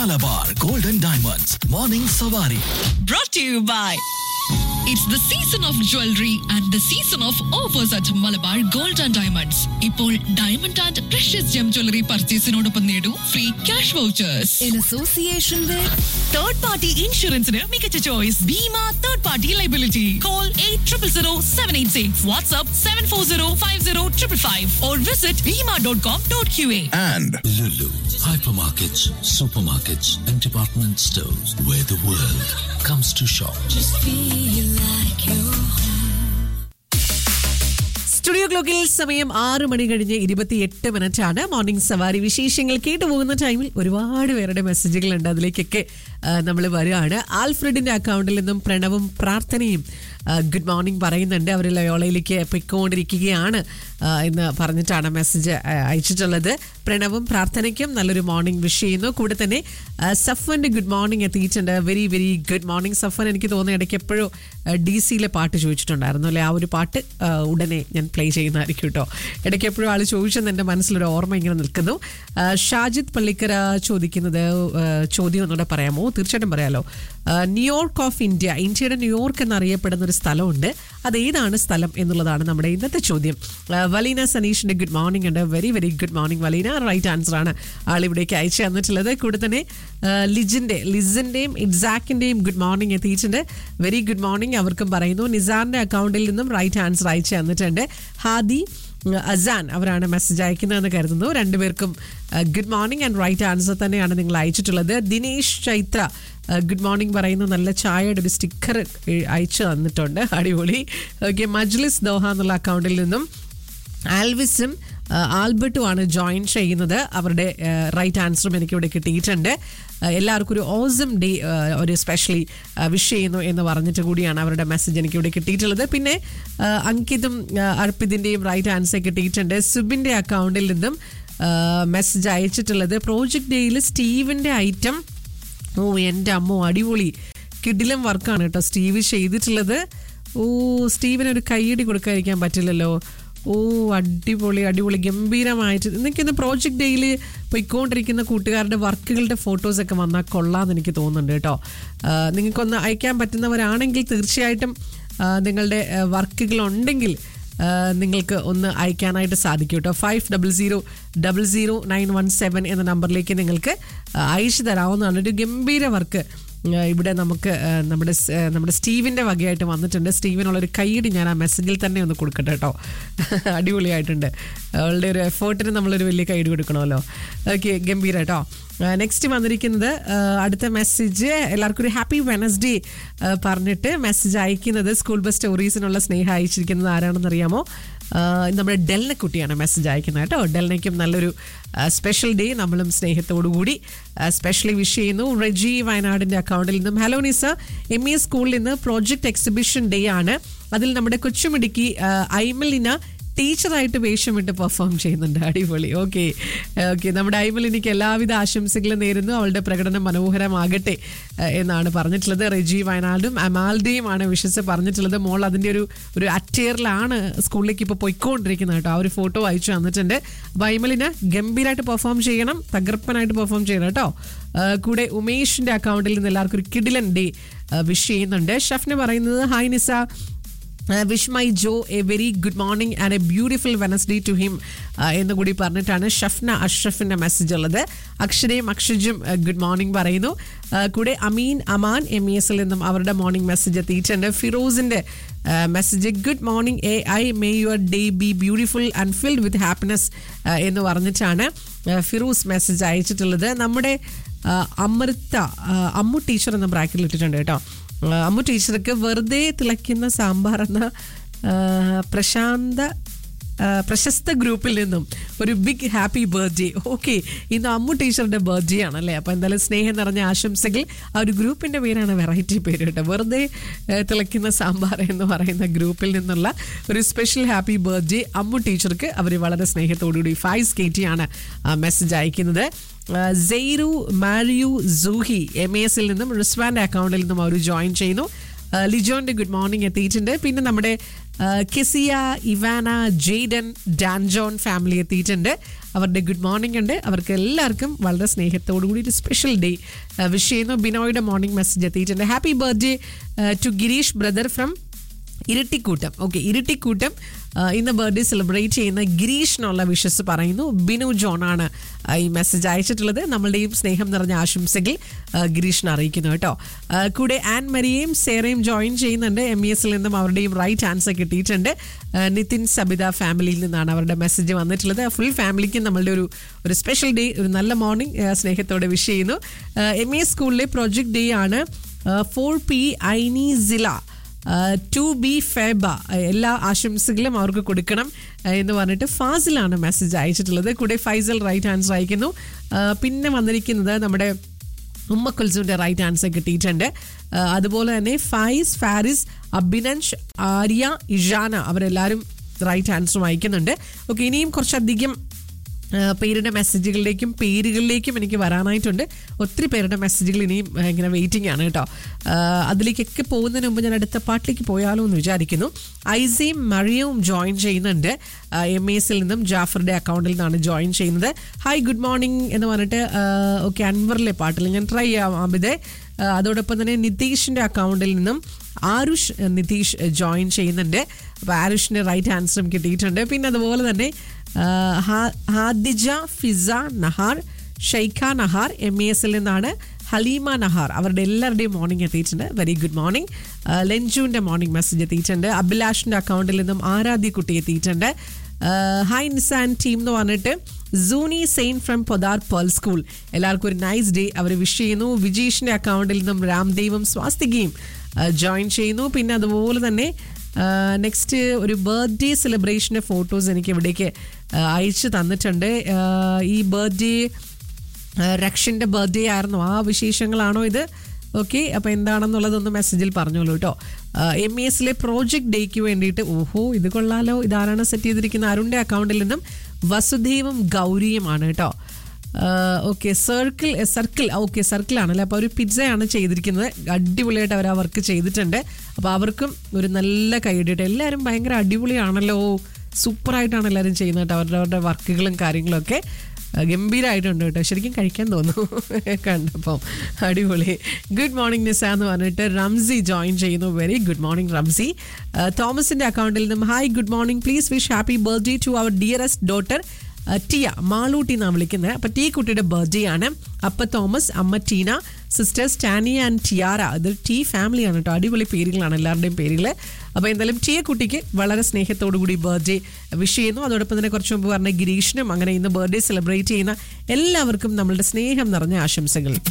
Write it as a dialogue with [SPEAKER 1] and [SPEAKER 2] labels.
[SPEAKER 1] Malabar golden diamonds morning സവാരി
[SPEAKER 2] brought to you by It's the season of jewelry and the season of offers at Malabar Gold and Diamonds. ഇപ്പോൾ diamond and precious gem jewellery പർച്ചേസിനോടൊപ്പം നേടൂ free cash vouchers
[SPEAKER 3] in association with
[SPEAKER 2] third party ഇൻഷുറൻസിന് മികച്ച choice Bhima third party liability call eight triple zero seven eight six WhatsApp seven four zero five zero triple five or visit Bhima dot com dot Q A
[SPEAKER 1] and
[SPEAKER 4] Lulu, hypermarkets, supermarkets, and department stores where the world comes to shop.
[SPEAKER 5] Studio ക്ലോക്കിൽ സമയം ആറ് മണി കഴിഞ്ഞ് ഇരുപത്തിയെട്ട് minute ആണ് morning സവാരി വിശേഷങ്ങൾ കേട്ടു പോകുന്ന ടൈമിൽ ഒരുപാട് പേരുടെ മെസ്സേജുകൾ ഉണ്ട് അതിലേക്കൊക്കെ നമ്മൾ വരികയാണ് ആൽഫ്രഡിന്റെ അക്കൗണ്ടിൽ നിന്നും പ്രണവും പ്രാർത്ഥനയും ഗുഡ് മോർണിംഗ് പറയുന്നുണ്ട് അവർ ലയോളയിലേക്ക് പൊയ്ക്കൊണ്ടിരിക്കുകയാണ് ആ, എന്ന് പറഞ്ഞിട്ടാണ് മെസ്സേജ് അയച്ചിട്ടുള്ളത് പ്രണവും പ്രാർത്ഥനയ്ക്കും നല്ലൊരു മോർണിംഗ് വിഷ് ചെയ്യുന്നു കൂടെ തന്നെ ആ, സഫന്റെ ഗുഡ് മോർണിംഗ് എത്തിയിട്ടുണ്ട് very very good morning Safan എനിക്ക് തോന്നുന്നു ഇടയ്ക്ക് എപ്പോഴും ഡി സിയിലെ പാട്ട് ചോദിച്ചിട്ടുണ്ടായിരുന്നു അല്ലെ ആ ഒരു പാട്ട് ആ, ഉടനെ ഞാൻ പ്ലേ ചെയ്യുന്നതായിരിക്കും കേട്ടോ ഇടയ്ക്ക് എപ്പോഴും ആൾ ചോദിച്ചെന്ന് എൻ്റെ മനസ്സിലൊരു ഓർമ്മ ഇങ്ങനെ നിൽക്കുന്നു ആ, ഷാജിദ് പള്ളിക്കര ചോദിക്കുന്നത് ആ, ചോദ്യം ഒന്നുകൂടെ പറയാമോ തീർച്ചയായിട്ടും പറയാലോ ആ, ന്യൂയോർക്ക് ഓഫ് ഇന്ത്യ ഇന്ത്യയുടെ ന്യൂയോർക്ക് എന്നറിയപ്പെടുന്ന ഒരു സ്ഥലമുണ്ട് അത് ഏതാണ് സ്ഥലം എന്നുള്ളതാണ് നമ്മുടെ ഇന്നത്തെ ചോദ്യം ആ, വലീന സനീഷിന്റെ ഗുഡ് മോർണിംഗ് ഉണ്ട് very very good morning Valeena right answer ആണ് ആളിവിടേക്ക് അയച്ചു തന്നിട്ടുള്ളത് കൂടെ തന്നെ ആ, ലിജിന്റെ ലിസിന്റെയും ഇഡ്സാക്കിന്റെയും ഗുഡ് മോർണിംഗ് എത്തിയിട്ടുണ്ട് വെരി ഗുഡ് മോർണിംഗ് അവർക്കും പറയുന്നു നിസാറിന്റെ അക്കൗണ്ടിൽ നിന്നും റൈറ്റ് ആൻസർ അയച്ചു തന്നിട്ടുണ്ട് ഹാദി ഉം, അസാൻ അവരാണ് മെസ്സേജ് അയക്കുന്നതെന്ന് കരുതുന്നു രണ്ടുപേർക്കും good morning and right answer തന്നെയാണ് നിങ്ങൾ അയച്ചിട്ടുള്ളത് ദിനേഷ് ചൈത്ര ഗുഡ് മോർണിംഗ് പറയുന്നു നല്ല ചായയുടെ ഒരു സ്റ്റിക്കർ അയച്ചു തന്നിട്ടുണ്ട് അടിപൊളി ഓക്കെ മജ്ലിസ് ദോഹ എന്നുള്ള അക്കൗണ്ടിൽ നിന്നും ആൽവിസും ആ, ആൽബർട്ടും ആണ് ജോയിൻ ചെയ്യുന്നത് അവരുടെ റൈറ്റ് ആൻസറും എനിക്ക് ഇവിടെ കിട്ടിയിട്ടുണ്ട് ആ, എല്ലാവർക്കും ഒരു ഓസം ഡേ ഒരു സ്പെഷ്യലി വിഷ് ചെയ്യുന്നു എന്ന് പറഞ്ഞിട്ട് കൂടിയാണ് അവരുടെ മെസ്സേജ് എനിക്ക് ഇവിടെ കിട്ടിയിട്ടുള്ളത് പിന്നെ ആ, അങ്കിതും ആ, അർപ്പിതിൻ്റെയും റൈറ്റ് ആൻസർ കിട്ടിയിട്ടുണ്ട് സുബിൻ്റെ അക്കൗണ്ടിൽ നിന്നും മെസ്സേജ് അയച്ചിട്ടുള്ളത് പ്രോജക്റ്റ് ഡേയിൽ സ്റ്റീവിൻ്റെ ഐറ്റം ഓ എൻ്റെ അമ്മോ അടിപൊളി കിടിലം വർക്കാണ് കേട്ടോ സ്റ്റീവ് ചെയ്തിട്ടുള്ളത് ഓ സ്റ്റീവിന് ഒരു കൈയടി കൊടുക്കാതിരിക്കാൻ പറ്റില്ലല്ലോ ഓ അടിപൊളി അടിപൊളി ഗംഭീരമായിട്ട് എനിക്കിന്ന് പ്രോജക്റ്റ് ഡേയിൽ പോയിക്കൊണ്ടിരിക്കുന്ന കൂട്ടുകാരുടെ വർക്കുകളുടെ ഫോട്ടോസൊക്കെ വന്നാൽ കൊള്ളാമെന്ന് എനിക്ക് തോന്നുന്നുണ്ട് കേട്ടോ ആ, നിങ്ങൾക്കൊന്ന് അയക്കാൻ പറ്റുന്നവരാണെങ്കിൽ തീർച്ചയായിട്ടും ആ, നിങ്ങളുടെ വർക്കുകൾ ഉണ്ടെങ്കിൽ ആ, നിങ്ങൾക്ക് ഒന്ന് അയക്കാനായിട്ട് സാധിക്കും കേട്ടോ five double zero double zero nine one seven എന്ന നമ്പറിലേക്ക് നിങ്ങൾക്ക് ആ, അയച്ചു തരാവുന്നതാണ് ഒരു ഗംഭീര വർക്ക് ആ, ഇവിടെ നമുക്ക് ആ, നമ്മുടെ സ്- ആ, നമ്മുടെ സ്റ്റീവിൻ്റെ വകയായിട്ട് വന്നിട്ടുണ്ട് സ്റ്റീവിനുള്ളൊരു കൈയടി ഞാൻ ആ മെസ്സേജിൽ തന്നെ ഒന്ന് കൊടുക്കട്ടെ കേട്ടോ അടിപൊളിയായിട്ടുണ്ട് അവളുടെ ഒരു എഫേർട്ടിന് നമ്മളൊരു വലിയ കൈയടി കൊടുക്കണമല്ലോ ഓക്കെ ഗംഭീര കേട്ടോ നെക്സ്റ്റ് വന്നിരിക്കുന്നത് ആ, അടുത്ത മെസ്സേജ് എല്ലാവർക്കും ഒരു ഹാപ്പി വെനസ്ഡേ പറഞ്ഞിട്ട് മെസ്സേജ് അയക്കുന്നത് സ്കൂൾ ബസ് സ്റ്റോറീസിനുള്ള സ്നേഹം അയച്ചിരിക്കുന്നത് ആരാണെന്ന് അറിയാമോ ആ, നമ്മുടെ ഡെൽന കുട്ടിയാണ് മെസ്സേജ് അയക്കുന്നത് കേട്ടോ ഡെൽനയ്ക്കും നല്ലൊരു സ്പെഷ്യൽ ഡേ നമ്മളും സ്നേഹത്തോടു കൂടി സ്പെഷ്യലി വിഷ് ചെയ്യുന്നു റെജി വയനാടിന്റെ അക്കൗണ്ടിൽ നിന്നും ഹലോ നിസ എം ഇ സ്കൂളിൽ നിന്ന് പ്രോജക്ട് എക്സിബിഷൻ ഡേ ആണ് അതിൽ നമ്മുടെ കൊച്ചുമിടുക്കി ആ, ഐമലിന ടീച്ചറായിട്ട് വേഷമിട്ട് പെർഫോം ചെയ്യുന്നുണ്ട് അടിപൊളി ഓക്കെ ഓക്കെ നമ്മുടെ ഐമലിനിക്ക് എല്ലാവിധ ആശംസകളും നേരുന്നു അവളുടെ പ്രകടനം മനോഹരമാകട്ടെ ആ, എന്നാണ് പറഞ്ഞിട്ടുള്ളത് റെജി വയനാടും അമാൽഡയും ആണ് വിശ്വസ് പറഞ്ഞിട്ടുള്ളത് മോൾ അതിൻ്റെ ഒരു ഒരു അറ്റയറിലാണ് സ്കൂളിലേക്ക് ഇപ്പോൾ പൊയ്ക്കൊണ്ടിരിക്കുന്നത് കേട്ടോ ആ ഒരു ഫോട്ടോ അയച്ചു തന്നിട്ടുണ്ട് അപ്പോൾ ഐമലിന് ഗംഭീരമായിട്ട് പെർഫോം ചെയ്യണം തകർപ്പനായിട്ട് പെർഫോം ചെയ്യണം കേട്ടോ ആ, കൂടെ ഉമേഷിൻ്റെ അക്കൗണ്ടിൽ നിന്ന് എല്ലാവർക്കും ഒരു കിഡിലൻ ഡേ വിഷ് ചെയ്യുന്നുണ്ട് ഷഫ്ന് പറയുന്നത് hi Nisa wish my Jo a very good morning and a beautiful Wednesday to him എന്ന് കൂടി പറഞ്ഞിട്ടാണ് ഷഫ്ന അഷ്റഫിന്റെ മെസ്സേജ് ഉള്ളത് അക്ഷരയും അക്ഷജും ഗുഡ് മോർണിംഗ് പറയുന്നു ആ, കൂടെ അമീൻ അമാൻ എം ഇ എസിൽ നിന്നും അവരുടെ മോർണിംഗ് മെസ്സേജ് എത്തിയിട്ടുണ്ട് ഫിറോസിന്റെ message good morning a I may your day be beautiful and filled with happiness എന്ന് പറഞ്ഞിട്ടാണ് ആ, ഫിറോസ് മെസ്സേജ് അയച്ചിട്ടുള്ളത് നമ്മുടെ ആ, അമൃത ആ, അമ്മു ടീച്ചർ എന്ന ബ്രാക്കറ്റിൽ ഇട്ടിട്ടുണ്ട് കേട്ടോ ആ, അമ്മു ടീച്ചർക്ക് വെറുതെ തിളയ്ക്കുന്ന സാമ്പാർ എന്ന ആ, പ്രശാന്ത ആ, പ്രശസ്ത ഗ്രൂപ്പിൽ നിന്നും ഒരു ബിഗ് ഹാപ്പി ബർത്ത്ഡേ ഓക്കെ ഇന്ന് അമ്മു ടീച്ചറുടെ ബർത്ത്ഡേ ആണല്ലേ അപ്പോൾ എന്തായാലും സ്നേഹം നിറഞ്ഞ ആശംസകൾ ആ ഒരു ഗ്രൂപ്പിൻ്റെ പേരാണ് വെറൈറ്റി പേര് കേട്ടോ വെറുതെ ആ, തിളയ്ക്കുന്ന സാമ്പാർ എന്ന് പറയുന്ന ഗ്രൂപ്പിൽ നിന്നുള്ള ഒരു സ്പെഷ്യൽ ഹാപ്പി ബർത്ത്ഡേ അമ്മു ടീച്ചർക്ക് അവർ വളരെ സ്നേഹത്തോടുകൂടി ഫൈസ് കയറ്റിയാണ് മെസ്സേജ് അയക്കുന്നത് ആ, സെയ്റു മാരിയു സൂഹി എം എസിൽ നിന്നും റിസ്വാന്റെ അക്കൗണ്ടിൽ നിന്നും അവർ ജോയിൻ ചെയ്യുന്നു ആ, ലിജോന്റെ ഗുഡ് മോർണിംഗ് എത്തിയിട്ടുണ്ട് പിന്നെ നമ്മുടെ ആ, Kezia Ivana Jayden Dan John family എത്തിയിട്ടുണ്ട് അവരുടെ ഗുഡ് മോർണിംഗ് ഉണ്ട് അവർക്ക് എല്ലാവർക്കും വളരെ സ്നേഹത്തോടു കൂടി ഒരു സ്പെഷ്യൽ ഡേ വിഷ് ചെയ്യുന്നു ബിനോയുടെ മോർണിംഗ് മെസ്സേജ് എത്തിയിട്ടുണ്ട് happy birthday to Girish brother from ഇരട്ടിക്കൂട്ടം ഓക്കെ ഇരട്ടിക്കൂട്ടം ആ, ഇന്ന് ബർത്ത്ഡേ സെലിബ്രേറ്റ് ചെയ്യുന്ന ഗിരീഷിനുള്ള വിഷസ് പറയുന്നു ബിനു ജോൺ ആണ് ആ, ഈ മെസ്സേജ് അയച്ചിട്ടുള്ളത് നമ്മളുടെയും സ്നേഹം നിറഞ്ഞ ആശംസകൾ ആ, ഗിരീഷിനെ അറിയിക്കുന്നു കേട്ടോ ആ, കൂടെ ആൻ മരിയയും സേറയും ജോയിൻ ചെയ്യുന്നുണ്ട് എം ഇ എസിൽ നിന്നും അവരുടെയും റൈറ്റ് ആൻസർ കിട്ടിയിട്ടുണ്ട് ആ, നിതിൻ സബിത ഫാമിലിയിൽ നിന്നാണ് അവരുടെ മെസ്സേജ് വന്നിട്ടുള്ളത് ഫുൾ ഫാമിലിക്ക് നമ്മളുടെ ഒരു ഒരു സ്പെഷ്യൽ ഡേ ഒരു നല്ല മോർണിംഗ് സ്നേഹത്തോടെ വിഷ് ചെയ്യുന്നു എം ഇ എസ് സ്കൂളിലെ പ്രൊജക്ട് ഡേ ആണ് ഫോർ പി ഐനി സില ടു ബി ഫെബ എല്ലാ ആശംസകളും അവർക്ക് കൊടുക്കണം ആ, എന്ന് പറഞ്ഞിട്ട് ഫാസിലാണ് മെസ്സേജ് അയച്ചിട്ടുള്ളത് കൂടെ ഫൈസൽ റൈറ്റ് ആൻസർ അയക്കുന്നു ആ, പിന്നെ വന്നിരിക്കുന്നത് നമ്മുടെ ഉമ്മ കുൽസുവിൻ്റെ റൈറ്റ് ആൻസർ കിട്ടിയിട്ടുണ്ട് ആ, അതുപോലെ തന്നെ ഫൈസ് ഫാരിസ് അഭിനൻഷ് ആര്യ ഇഷാന അവരെല്ലാവരും റൈറ്റ് ആൻസറും അയക്കുന്നുണ്ട് ഓക്കെ ഇനിയും കുറച്ചധികം ആ, പേരുടെ മെസ്സേജുകളിലേക്കും പേരുകളിലേക്കും എനിക്ക് വരാനായിട്ടുണ്ട് ഒത്തിരി പേരുടെ മെസ്സേജുകൾ ഇനിയും ആ, ഇങ്ങനെ വെയിറ്റിംഗ് ആണ് കേട്ടോ ആ, അതിലേക്കൊക്കെ പോകുന്നതിന് മുമ്പ് ഞാൻ അടുത്ത പാട്ടിലേക്ക് പോയാലോ എന്ന് വിചാരിക്കുന്നു ഐസിയും മറിയവും ജോയിൻ ചെയ്യുന്നുണ്ട് എം എസിൽ നിന്നും ജാഫറുടെ അക്കൗണ്ടിൽ നിന്നാണ് ജോയിൻ ചെയ്യുന്നത് ഹായ് ഗുഡ് മോർണിംഗ് എന്ന് പറഞ്ഞിട്ട് ഓക്കെ അൻവറിലെ പാട്ടിൽ ഞാൻ ട്രൈ ചെയ്യാം ആബിദെ ആ, അതോടൊപ്പം തന്നെ നിതീഷിൻ്റെ അക്കൗണ്ടിൽ നിന്നും ആരുഷ് ആ, നിതീഷ് ജോയിൻ ചെയ്യുന്നുണ്ട് അപ്പോൾ ആരുഷിൻ്റെ റൈറ്റ് ആൻസറും കിട്ടിയിട്ടുണ്ട് പിന്നെ അതുപോലെ തന്നെ ആ, ഹാ- ഹാദിജ ഫിസ നഹാർ ഷെയ്ഖ നഹാർ എം എ എസിൽ നിന്നാണ് ഹലീമ നഹാർ അവരുടെ എല്ലാവരുടെയും മോർണിംഗ് എത്തിയിട്ടുണ്ട് വെരി ഗുഡ് മോർണിംഗ് ലഞ്ചുവിൻ്റെ മോർണിംഗ് മെസ്സേജ് എത്തിയിട്ടുണ്ട് അഭിലാഷിൻ്റെ അക്കൗണ്ടിൽ നിന്നും ആരാധ്യ കുട്ടി എത്തിയിട്ടുണ്ട് ഹായ് നിസാൻ ടീം എന്ന് പറഞ്ഞിട്ട് Sooni Zain from Podar Pearl School എല്ലാവർക്കും ഒരു നൈസ് ഡേ അവർ വിഷ് ചെയ്യുന്നു വിജീഷിൻ്റെ അക്കൗണ്ടിൽ നിന്നും രാംദേവും സ്വാസ്തികയും ജോയിൻ ചെയ്യുന്നു പിന്നെ അതുപോലെ തന്നെ നെക്സ്റ്റ് ഒരു ബർത്ത്ഡേ സെലിബ്രേഷൻ്റെ ഫോട്ടോസ് എനിക്ക് ഇവിടേക്ക് ആ, അയച്ചു തന്നിട്ടുണ്ട് ആ, ഈ ബർത്ത്ഡേ രക്ഷൻ്റെ ബർത്ത്ഡേ ആയിരുന്നു ആ വിശേഷങ്ങളാണോ ഇത് ഓക്കെ അപ്പോൾ എന്താണെന്നുള്ളതൊന്ന് മെസ്സേജിൽ പറഞ്ഞോളൂ കേട്ടോ എം ഇ എസിലെ പ്രോജക്റ്റ് ഡേക്ക് വേണ്ടിയിട്ട് ഓഹോ ഇത് കൊള്ളാലോ ഇതാരാണ് സെറ്റ് ചെയ്തിരിക്കുന്ന അരുണിൻ്റെ അക്കൗണ്ടിൽ നിന്നും വസുദേവും ഗൗരിയുമാണ് കേട്ടോ okay circle circle okay circle ആണല്ലേ അപ്പോൾ ഒരു പിസ്സയാണ് ചെയ്തിരിക്കുന്നത് അടിപൊളിയായിട്ട് അവർ ആ വർക്ക് ചെയ്തിട്ടുണ്ട് അപ്പോൾ അവർക്കും ഒരു നല്ല കൈയിടിയിട്ട് എല്ലാവരും ഭയങ്കര അടിപൊളിയാണല്ലോ സൂപ്പറായിട്ടാണ് എല്ലാവരും ചെയ്യുന്നത് കേട്ടോ അവരുടെ അവരുടെ വർക്കുകളും കാര്യങ്ങളൊക്കെ ആ, ഗംഭീരമായിട്ടുണ്ട് കേട്ടോ ശരിക്കും കഴിക്കാൻ തോന്നുന്നു കണ്ടപ്പം അടിപൊളി ഗുഡ് മോർണിംഗ് നിസ എന്ന് പറഞ്ഞിട്ട് റംസി ജോയിൻ ചെയ്യുന്നു വെരി ഗുഡ് മോർണിംഗ് റംസി ആ, തോമസിന്റെ അക്കൗണ്ടിൽ നിന്നും hi good morning please wish happy birthday to our dearest daughter Tia Malootty എന്നാണ് വിളിക്കുന്നത് അപ്പം ടീ കുട്ടിയുടെ ബർത്ത്ഡേ ആണ് അപ്പ തോമസ് അമ്മ ടീന സിസ്റ്റേഴ്സ് ടാനി ആൻഡ് ടിയാര ഇത് ടീ ഫാമിലിയാണ് കേട്ടോ അടിപൊളി പേരുകളാണ് എല്ലാവരുടെയും പേരുകൾ അപ്പോൾ എന്തായാലും ടിയ കുട്ടിക്ക് വളരെ സ്നേഹത്തോടു കൂടി ബർത്ത്ഡേ വിഷ് ചെയ്യുന്നു അതോടൊപ്പം തന്നെ കുറച്ച് മുമ്പ് പറഞ്ഞ ഗിരീഷിനും അങ്ങനെ ഇന്ന് ബർത്ത്ഡേ സെലിബ്രേറ്റ് ചെയ്യുന്ന എല്ലാവർക്കും നമ്മളുടെ സ്നേഹം നിറഞ്ഞ ആശംസകൾ